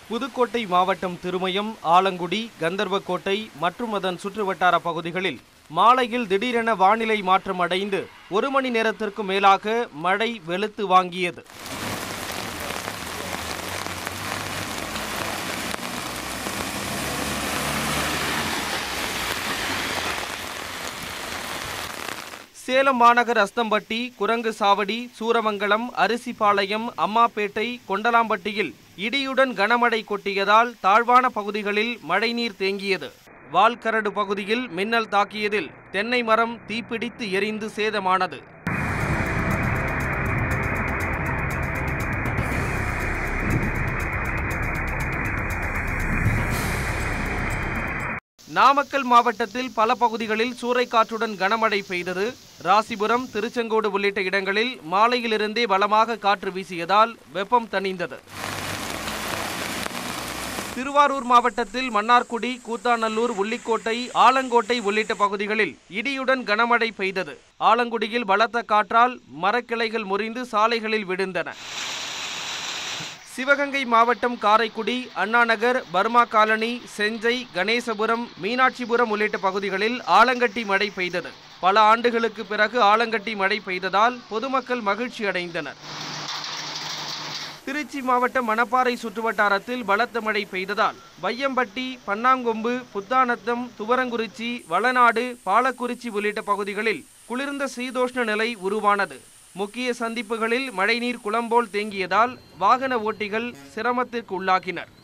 புதுக்கோட்டை மாவட்டம் திருமயம் ஆலங்குடி கந்தர்வக்கோட்டை மற்றும் அதன் சுற்றுவட்டார பகுதிகளில் மாலையில் திடீரென வானிலை மாற்றம் அடைந்து ஒரு மணி நேரத்திற்கு மேலாக மழை வெளுத்து வாங்கியது சேலம் மாநகர் அஸ்தம்பட்டி குரங்கு சாவடி சூரமங்கலம் அரிசிபாளையம் அம்மாப்பேட்டை கொண்டலாம்பட்டியில் இடியுடன் கனமழை கொட்டியதால் தாழ்வான பகுதிகளில் மழைநீர் தேங்கியது வால்கரடு பகுதியில் மின்னல் தாக்கியதில் தென்னை மரம் தீப்பிடித்து எரிந்து சேதமானது நாமக்கல் மாவட்டத்தில் பல பகுதிகளில் சூறைக்காற்றுடன் கனமழை பெய்தது ராசிபுரம் திருச்செங்கோடு உள்ளிட்ட இடங்களில் மாலையிலிருந்தே பலமாக காற்று வீசியதால் வெப்பம் தணிந்தது திருவாரூர் மாவட்டத்தில் மன்னார்குடி கூத்தாநல்லூர் உள்ளிக்கோட்டை ஆலங்கோட்டை உள்ளிட்ட பகுதிகளில் இடியுடன் கனமழை பெய்தது ஆலங்குடியில் பலத்த காற்றால் மரக்கிளைகள் முறிந்து சாலைகளில் விழுந்தன சிவகங்கை மாவட்டம் காரைக்குடி அண்ணாநகர் பர்மா காலனி செஞ்சை கணேசபுரம் மீனாட்சிபுரம் உள்ளிட்ட பகுதிகளில் ஆலங்கட்டி மழை பெய்தது பல ஆண்டுகளுக்கு பிறகு ஆலங்கட்டி மழை பெய்ததால் பொதுமக்கள் மகிழ்ச்சி அடைந்தனர் திருச்சி மாவட்டம் மணப்பாறை சுற்றுவட்டாரத்தில் பலத்த மழை பெய்ததால் வையம்பட்டி பன்னாங்கொம்பு புத்தானத்தம் துவரங்குறிச்சி வளநாடு பாலக்குறிச்சி உள்ளிட்ட பகுதிகளில் குளிர்ந்த சீதோஷ்ண நிலை உருவானது முக்கிய சந்திப்புகளில் மழைநீர் குளம்போல் தேங்கியதால் வாகன ஓட்டிகள் சிரமத்திற்கு உள்ளாகினர்